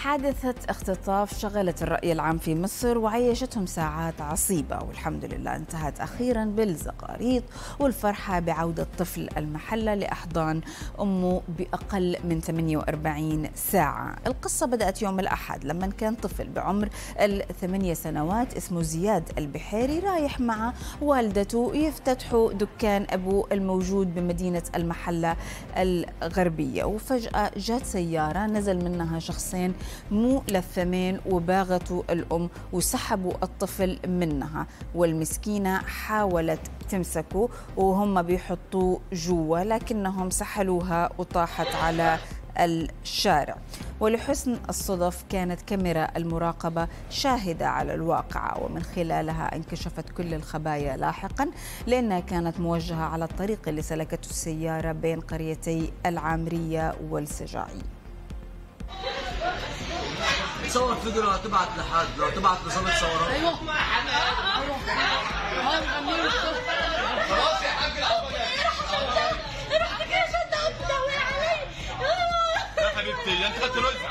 حادثة اختطاف شغلت الرأي العام في مصر وعيشتهم ساعات عصيبة والحمد لله انتهت أخيرا بالزقاريط والفرحة بعودة طفل المحلة لأحضان أمه بأقل من 48 ساعة القصة بدأت يوم الأحد لما كان طفل بعمر الثمانية سنوات اسمه زياد البحيري رايح مع والدته يفتتحوا دكان أبوه الموجود بمدينة المحلة الغربية وفجأة جات سيارة نزل منها شخصين ملثمين وباغتوا الأم وسحبوا الطفل منها والمسكينة حاولت تمسكه وهم بيحطوه جوا لكنهم سحلوها وطاحت على الشارع ولحسن الصدف كانت كاميرا المراقبة شاهدة على الواقعة ومن خلالها انكشفت كل الخبايا لاحقا لأنها كانت موجهة على الطريق اللي سلكته السيارة بين قريتي العامرية والسجاعي تصور فيديو لو هتبعت لحد لو تبعت لصالة صورات ايوه ايوه خلاص يا حاج رحت كده شد قمت وقع علي يا حبيبتي انت خدت رزق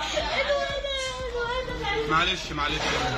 معلش معلش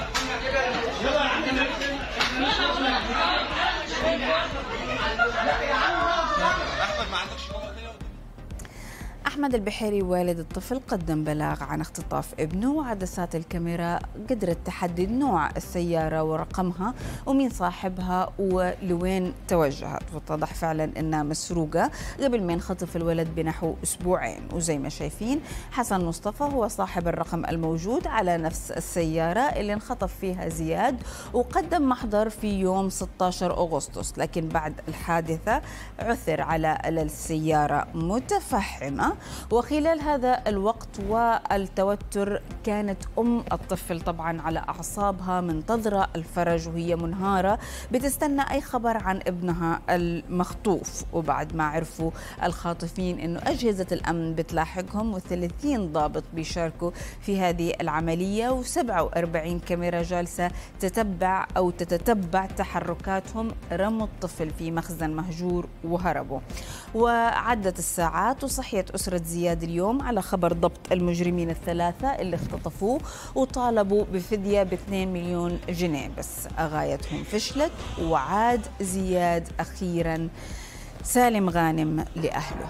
احمد ما عندكش نقطه تانية أحمد البحيري والد الطفل قدم بلاغ عن اختطاف ابنه وعدسات الكاميرا قدرت تحدد نوع السيارة ورقمها ومين صاحبها ولوين توجهت واتضح فعلا أنها مسروقة قبل ما ينخطف الولد بنحو أسبوعين وزي ما شايفين حسن مصطفى هو صاحب الرقم الموجود على نفس السيارة اللي انخطف فيها زياد وقدم محضر في يوم 16 أغسطس لكن بعد الحادثة عثر على السيارة متفحمة وخلال هذا الوقت والتوتر كانت أم الطفل طبعا على أعصابها منتظرة الفرج وهي منهارة بتستنى أي خبر عن ابنها المخطوف وبعد ما عرفوا الخاطفين أنه أجهزة الأمن بتلاحقهم و30 ضابط بيشاركوا في هذه العملية و47 كاميرا جالسة تتبع أو تتتبع تحركاتهم رموا الطفل في مخزن مهجور وهربوا وعدت الساعات وصحيت أسرة زياد اليوم على خبر ضبط المجرمين الثلاثة اللي اختطفوه وطالبوا بفدية ب 2 مليون جنيه بس غايتهم فشلت وعاد زياد أخيرا سالم غانم لأهله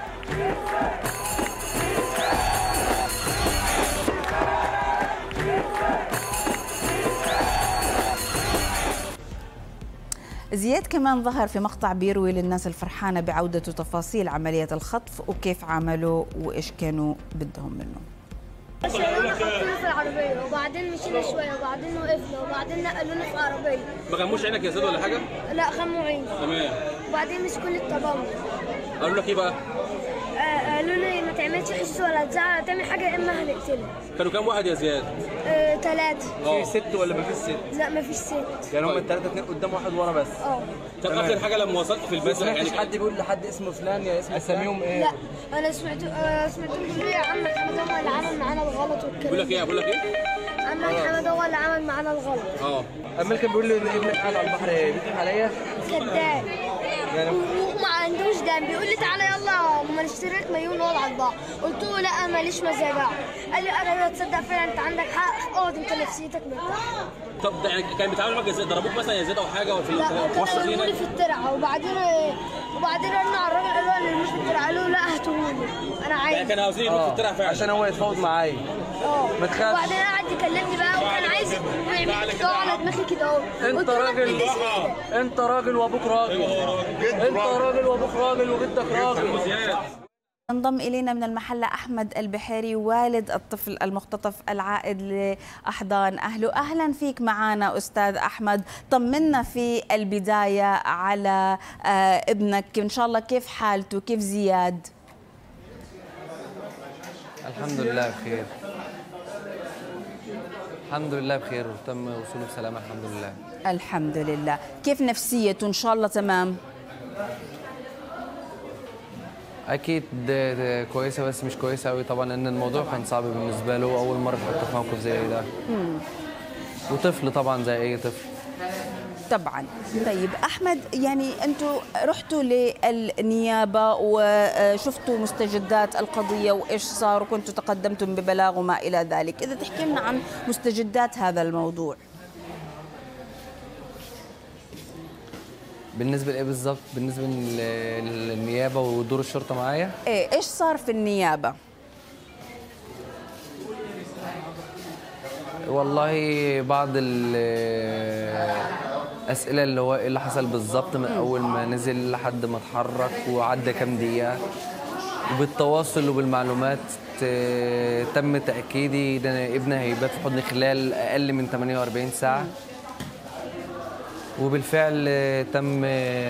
زياد كمان ظهر في مقطع بيروي للناس الفرحانة بعودته تفاصيل عملية الخطف وكيف عملوا وإيش كانوا بدهم منه شلونا حطونا في العربية وبعدين مشينا شوية وبعدين وقفنا وبعدين نقلونا في عربية ما غموش عينك يا زيد ولا حاجه؟ لا خموا عيني تمام وبعدين مسكوا لي الطبامة قالوا لك ايه بقى؟ آه، قالوا لي ما تعملش حس ولا تزعق تعمل حاجة يا إما هنقتلك كانوا كام واحد يا زياد؟ آه، تلاتة اه ست ولا مفيش ست؟ لا مفيش ست يعني هم الثلاثة اتنين قدام واحد ورا بس اه طب اخر حاجه لما وصلت في البيت بس ما يعني حد بيقول لحد اسمه فلان يا اسم اساميهم ايه؟ لا أنا سمعت آه، سمعتهم بيقولوا يا عم حمد هو اللي عمل معانا الغلط بقول لك والكلام ايه بقول لك ايه؟ عم حمد هو اللي عمل معانا الغلط اه اما كان بيقول لي ان ابنك قاعد على البحر بيضحك عليا كذاب يعني وما عندوش دم بيقول لي تعالى يلا ما نشتري لك مليون نقعد على البحر قلت له لا ماليش مزاج أقعد. قال لي انا تصدق فعلا انت عندك حق اقعد انت نفسيتك مرتاحه طب ده يعني كان بيتعامل معاك ازاي؟ ضربوك مثلا يا زياد او حاجه ولا في لا كانوا وسط يقولوا لي زينك؟ في الترعه وبعدين وبعدين رنوا على الراجل قالوا له اللي مش في الترعه قالوا له لا هاتوهولي انا يعني عايز كانوا عاوزين يبقوا في الترع فعلا عشان هو يتفاوض معايا اه ما تخافش. وبعدين قعد يكلمني بقى وكان عايز يعمل كده على دماغي كده اهو انت قلت له ما راجل تديش ايدك. انت راجل وابوك راجل انت راجل وابوك راجل وجدك راجل زياد انضم إلينا من المحلة أحمد البحيري والد الطفل المختطف العائد لأحضان أهله أهلا فيك معنا أستاذ أحمد طمنا في البداية على آه، ابنك إن شاء الله كيف حالته كيف زياد الحمد لله بخير الحمد لله بخير وتم وصوله بسلامة الحمد لله الحمد لله كيف نفسيته إن شاء الله تمام أكيد ده ده كويسة بس مش كويسة أوي طبعا لأن الموضوع كان صعب بالنسبة له أول مرة يتحط في موقف زي ده وطفل طبعا زي أي طفل طبعا طيب احمد يعني انتم رحتوا للنيابه وشفتوا مستجدات القضيه وايش صار وكنتوا تقدمتم ببلاغ وما الى ذلك اذا تحكي لنا عن مستجدات هذا الموضوع بالنسبه لايه بالظبط بالنسبه لل- للنيابه ودور الشرطه معايا ايه ايش صار في النيابه والله بعض الأسئلة اللي هو إيه اللي حصل بالظبط من أول ما نزل لحد ما اتحرك وعدى كام دقيقة وبالتواصل وبالمعلومات ت- تم تأكيدي إن ابني هيبات في حضني خلال أقل من 48 ساعة وبالفعل تم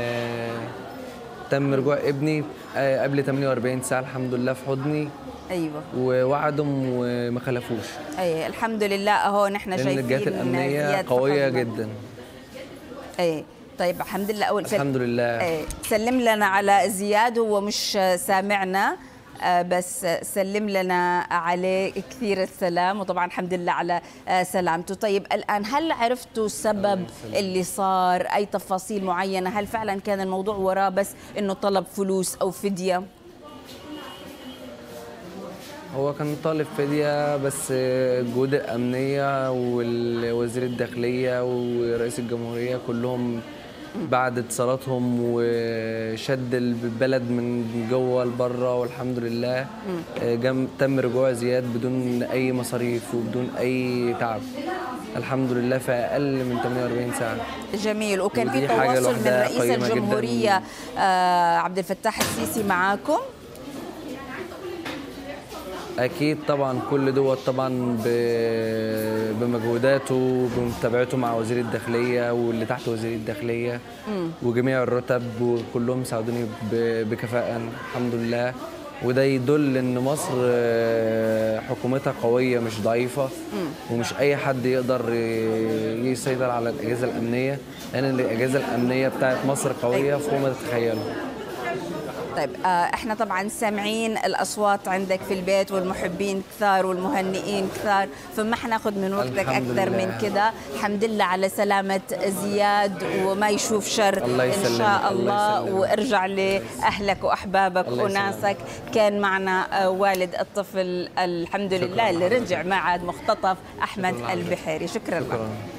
تم رجوع ابني قبل 48 ساعة الحمد لله في حضني ايوه ووعدهم وما خلفوش اي الحمد لله اهو نحن لان شايفين الجهات الامنيه زياد قويه فقدنا. جدا اي طيب الحمد لله اول الحمد لله اي سلم لنا على زياد هو مش سامعنا آه، بس سلم لنا عليه كثير السلام وطبعا الحمد لله على آه، سلامته طيب الآن هل عرفتوا السبب اللي صار أي تفاصيل معينة هل فعلا كان الموضوع وراه بس أنه طلب فلوس أو فدية هو كان طالب فدية بس الجهود الأمنية ووزير الداخلية ورئيس الجمهورية كلهم بعد اتصالاتهم وشد البلد من جوه لبره والحمد لله جم تم رجوع زياد بدون أي مصاريف وبدون أي تعب الحمد لله في أقل من 48 ساعة جميل وكان في ودي حاجة تواصل من لوحدها رئيس قيمة جداً. الجمهورية آه، عبد الفتاح السيسي معاكم اكيد طبعا كل دوت طبعا ب- بمجهوداته بمتابعته مع وزير الداخليه واللي تحت وزير الداخليه وجميع الرتب وكلهم ساعدوني ب- بكفاءه الحمد لله وده يدل ان مصر آه، حكومتها قويه مش ضعيفه ومش اي حد يقدر ي- يسيطر على الاجهزه الامنيه لان الاجهزه الامنيه بتاعت مصر قويه فوق ما تتخيلوا طيب آه، احنا طبعا سامعين الاصوات عندك في البيت والمحبين كثار والمهنئين كثار فما حناخذ من وقتك الحمد اكثر لله. من كده الحمد لله على سلامه زياد وما يشوف شر الله ان يسلمك، شاء الله الله يسلمك. وارجع لاهلك واحبابك الله وناسك كان معنا آه، والد الطفل الحمد لله اللي رجع ما عاد مختطف احمد شكراً لك. البحيري شكرا لك شكرا